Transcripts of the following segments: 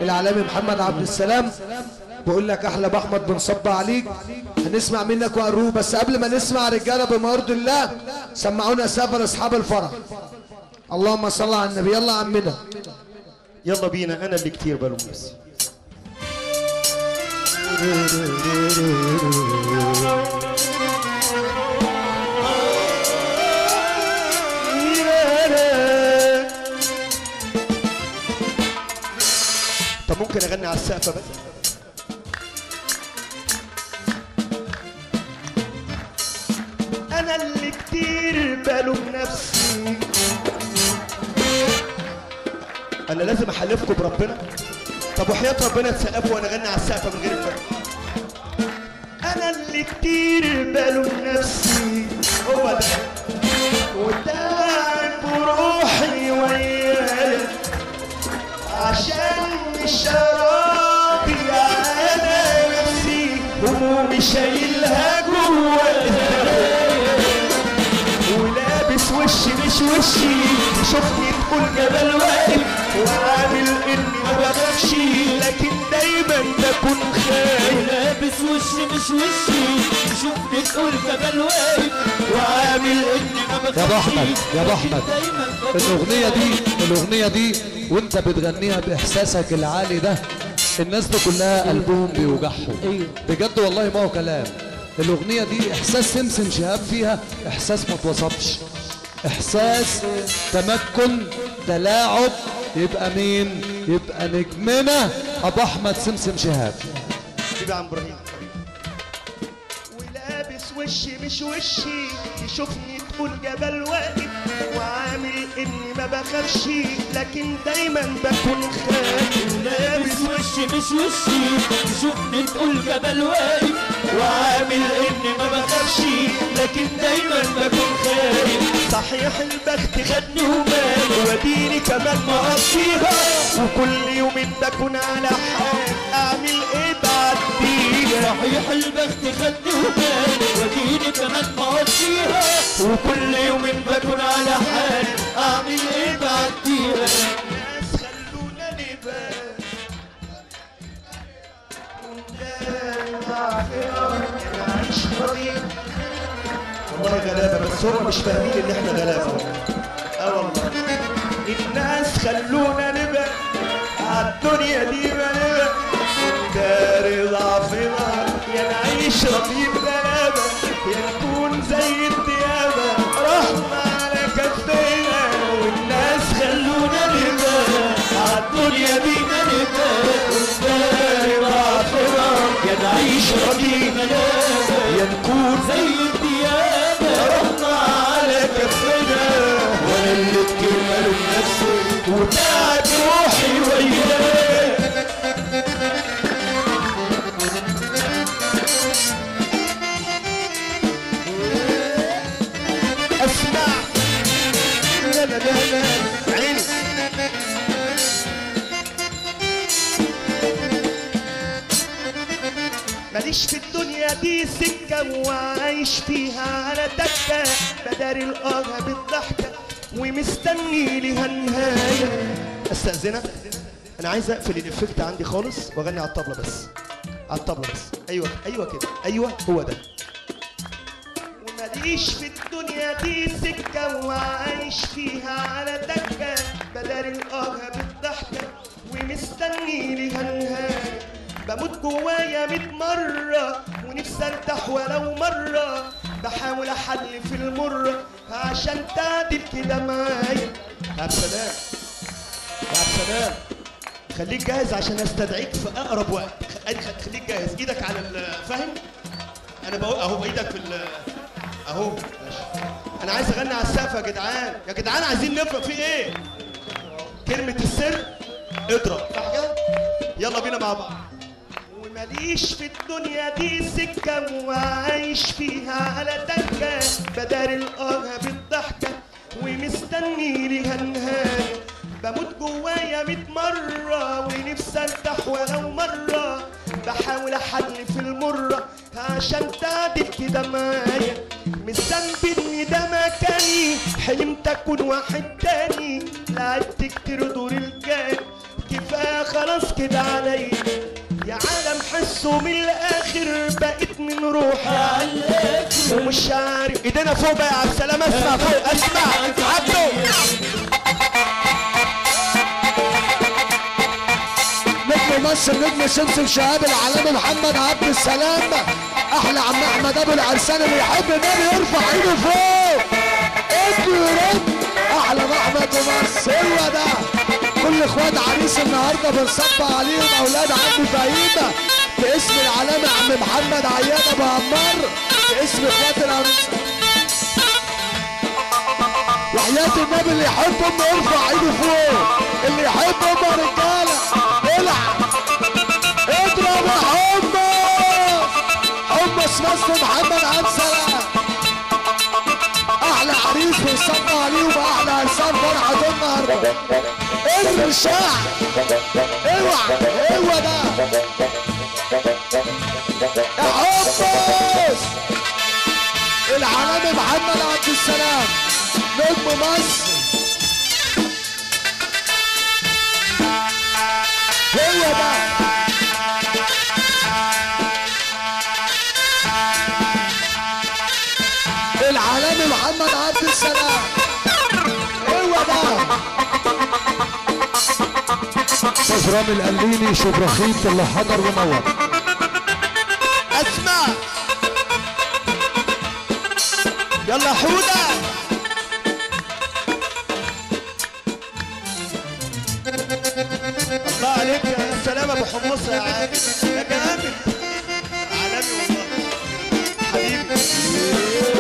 العالمي محمد عبد السلام بقول لك احلى باحمد بنصب عليك هنسمع منك وقروه بس قبل ما نسمع رجاله بما يرضي الله سمعونا سافر اصحاب الفرح اللهم صل على النبي يلا عمنا يلا بينا انا اللي كتير بلوم نفسي طب ممكن اغني على السقفه بس انا اللي كتير بلوم نفسي انا لازم احلفكم بربنا طب وحياة ربنا تسقفوا وانا اغني على السقفه من غير الفرق انا اللي كتير بلوم نفسي هو ده وتعب روحي ويايا عشان مش راضي على نفسي همومي شايلها جوايا ولابس وشي مش وشي شفتني تقول جبل واقف وعامل اني ما بخافش لكن دايما بكون خايف لابس وشي مش وشي شوفني تقول جبل واقف وعامل اني ما يا ابو احمد يا ابو احمد دايما بكون الاغنيه دي الاغنيه دي وانت بتغنيها باحساسك العالي ده الناس دي كلها قلبهم بيوجعهم بجد والله ما هو كلام الاغنيه دي احساس سمسم شهاب فيها احساس ما اتوصفش احساس تمكن تلاعب يبقى مين يبقى نجمنا ابو احمد سمسم شهاب حبيبي يا عم ابراهيم ولابس وشي مش وشي يشوفني تقول جبل واقف وعامل اني ما بخافش لكن دايما بكون خايف لابس وشي مش وشي شوفني تقول جبل واقف وعامل اني ما بخافش لكن دايما بكون خايف صحيح البخت خدني ومال وديني كمان مقضيها وكل يوم بكون على حال اعمل ايه بعديها صحيح البخت خدني ومال وديني كمان مقضيها وكل يوم بكون على حال اعمل ايه بعديها الناس خلونا نبان نعيش طريق والله غلابة بس هم مش فاهمين ان احنا غلابة اه والله الناس خلونا نبقى عالدنيا دي ما نبقى دار ضعفنا يا نعيش رقيب غلابة يا نكون زي الديابة رحمة على كفنا والناس خلونا نبقى عالدنيا دي ما نبقى دار ضعفنا يا نعيش رقيب يا نكون زي الديابة رحمة على كفنا وانا اللي كمل نفسي وتعب روحي وياك اسمع لا لا لا لا عيني ماليش في الدنيا دي سكة وعايش فيها على دكة بدار القاها بالضحكة ومستني ليها نهاية استأذنك أنا عايز أقفل الإفكت عندي خالص وأغني على الطبلة بس على الطبلة بس أيوه أيوه كده أيوه هو ده وماليش في الدنيا دي سكة وعايش فيها على دكة بدار القاها بالضحكة ومستني ليها نهاية بموت جوايا ميت مرة ونفسي ارتاح ولو مرة بحاول احل في المرة عشان تعدل كده معايا يا عبد السلام يا عبد السلام خليك جاهز عشان استدعيك في اقرب وقت خ- خليك جاهز ايدك على ال- فاهم انا بقول اهو بايدك في ال- اهو ماشي انا عايز اغني على السقف يا جدعان يا جدعان عايزين نفهم في ايه كلمة السر اضرب صح كده يلا بينا مع بعض وماليش في الدنيا دي سكة وعايش فيها على دكة بدار القاها بالضحكة ومستني ليها نهاية بموت جوايا ميت مرة ونفسي ارتاح ولو مرة بحاول احل في المرة عشان تعدل كده معايا مش ذنبي ان ده مكاني حلمت اكون واحد تاني لعبت كتير دور الجاني كفايه خلاص كده عليا يا عالم حسه من الاخر بقيت من روحي ومش عارف ايدينا فوق بقى يا عبد السلام اسمع فوق اسمع عبده نجم مصر نجم سمسم شهاب العالمي محمد عبد السلام احلى عم احمد ابو العرسان اللي يحب النبي يرفع ايده فوق ادي ورد احلى احمد مصر هو ده كل اخوات عريس النهارده بنصب عليهم اولاد عم فهيمه باسم العلامه عم محمد عياد ابو عمار باسم اخوات العريس وحياة النبي اللي يحب امه يرفع ايده فوق اللي يحب امه رجاله العب اضرب يا حمص حمص مصر محمد عبد السلام احلى عريس بيصب عليه واحلى عرسان فرحه النهارده الرشاع اوعى هو ده يا حمص العالمي محمد عبد السلام نجم مصر هو ده العالمي محمد عبد السلام هو ده استاذ رامي القليني شبرخيط اللي حضر ونور اسمع يلا حودة الله عليك يا سلام ابو حمصة يا عادل يا جامد عالمي والله حبيبي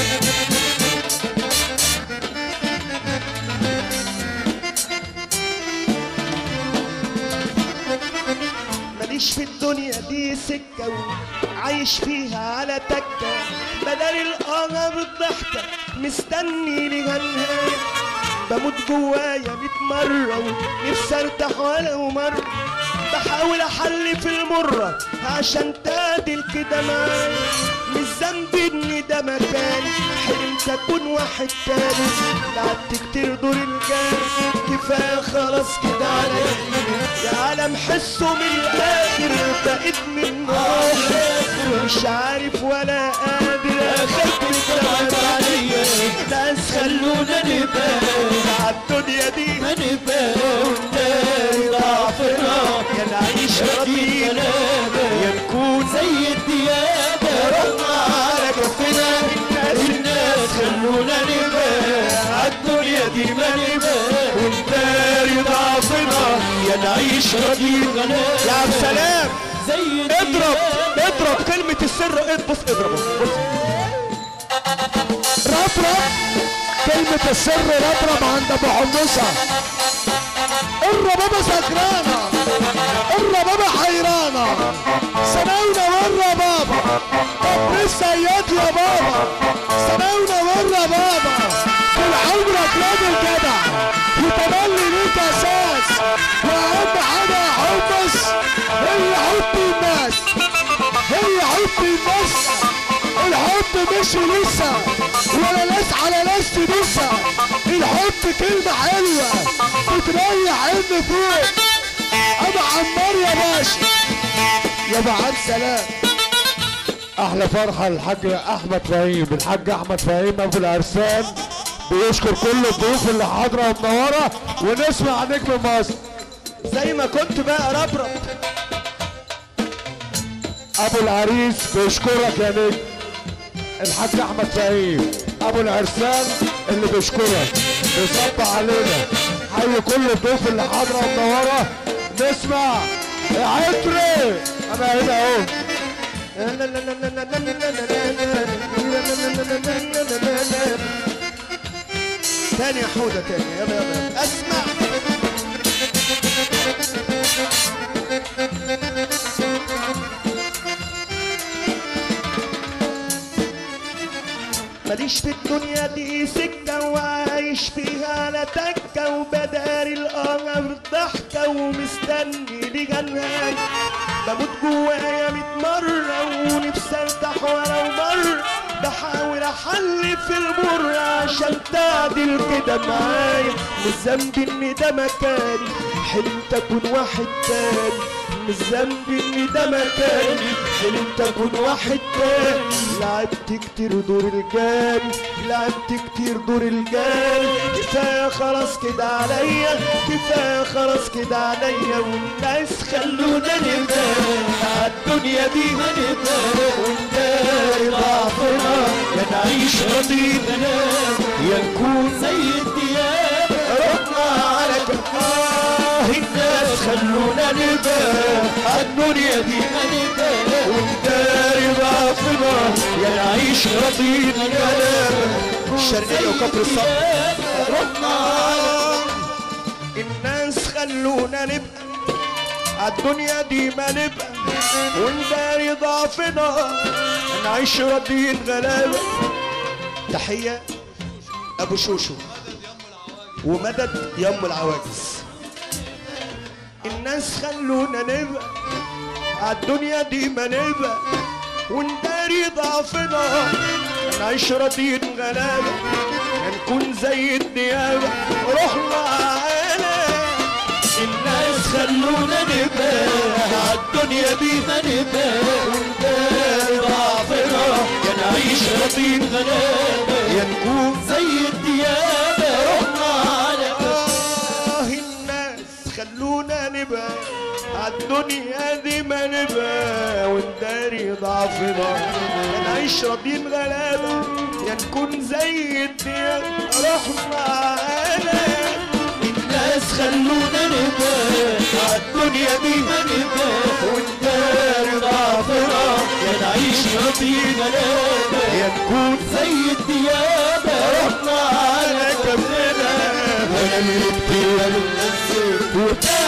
ماليش في الدنيا دي سكة وعايش فيها على تكة بدل القمر بالضحكة مستني ليها نهاية بموت جوايا ميت مرة ونفسي ارتاح ولو مرة بحاول احل في المرة عشان تعدل كده معايا مش ذنبي ان ده مكاني حلمت اكون واحد تاني لعبت كتير دور الجاي كفايه خلاص كده عليا يا عالم حسه من الاخر بقيت من الاخر مش عارف ولا قادر اخاف طلعت عليا ناس خلونا نبان عالدنيا دي ما نبان ونلاقي ضعفنا يا نعيش شديد رضينا غلابة يا نكون زي الديابة رحنا على كفنا الناس الناس خلونا نبان عالدنيا دي ما نبان ونداري ضعفنا يا نعيش راضيين غلابة يا عبد السلام زي اضرب الديابة اضرب كلمة السر اض- بص اضرب بص رطرب كلمة السر رطرب عند ابو حمصة الربابة سكرانة الربابة حيرانة سناونا ورا بابا طب السياد يا بابا سناونا ورا بابا طول عمرك راجل جدع وتملي ليك اساس واهم حاجة يا حمص هي حب الناس هي حب الناس الحب مش لسه ولا ناس على ناس تدوسها الحب كلمة حلوة بتريح ان فوق ابو عمار يا باشا يا ابو عبد السلام احلى فرحة الحاج احمد فهيم الحاج احمد فهيم ابو العرسان بيشكر كل الضيوف اللي حاضرة ومنورة ونسمع نجم مصر زي ما كنت بقى ربرب ابو العريس بيشكرك يا نجم الحاج احمد فهيم ابو العرسان اللي بيشكرك بيصب علينا حي كل الضيوف اللي حاضره ومنوره نسمع يا عطري انا هنا اهو تاني يا حودة تاني يلا يلا يلا. اسمع ماليش في الدنيا دي سكة وعايش فيها على تكة وبداري القمر ضحكة ومستني ليها نهاية بموت جوايا ميت مرة ونفسي ارتاح ولو مرة بحاول احل في المر عشان تعدل كده معايا مش ذنبي ان ده مكاني حلمت اكون واحد تاني مش ذنبي ان ده مكاني حلمت اكون واحد تاني لعبت كتير دور الجاني لعبت كتير دور الجاني كفايه خلاص كده عليا كفايه خلاص كده عليا والناس خلونا نبان عالدنيا دي هنبان ونداري ضعفنا يا نعيش رضينا يا نكون زي الدياب ربنا على كفاه الناس خلونا نبان عالدنيا دي هنبان ونداري ضعفنا يا نعيش رضينا الشرقية وكفر الصبر ربنا على الناس خلونا نبقى عالدنيا دي ما نبقى ونداري ضعفنا نعيش راضيين غلابة تحية أبو شوشو ومدد يم العواجز الناس خلونا نبقى عالدنيا دي ما نبقى ونداري ضعفنا نعيش راضيين غلابة نكون زي الديابة روحنا على الناس خلونا نبقى عالدنيا دي ما نبقى ونداري ضعفنا يا نعيش راضيين غلابة يا نكون زي الديابة روحنا على آه الناس خلونا نبقى عالدنيا دي ما نبقى ونداري ضعفنا يا نعيش راضيين غلابة يا نكون زي الدياب رحمة على الناس خلونا نبقى عالدنيا دي ما نبقى ونداري ضعفنا يا نعيش راضيين غلابة يا نكون زي الديابة رحمة على كفنا ولا نبكي ولا ننزل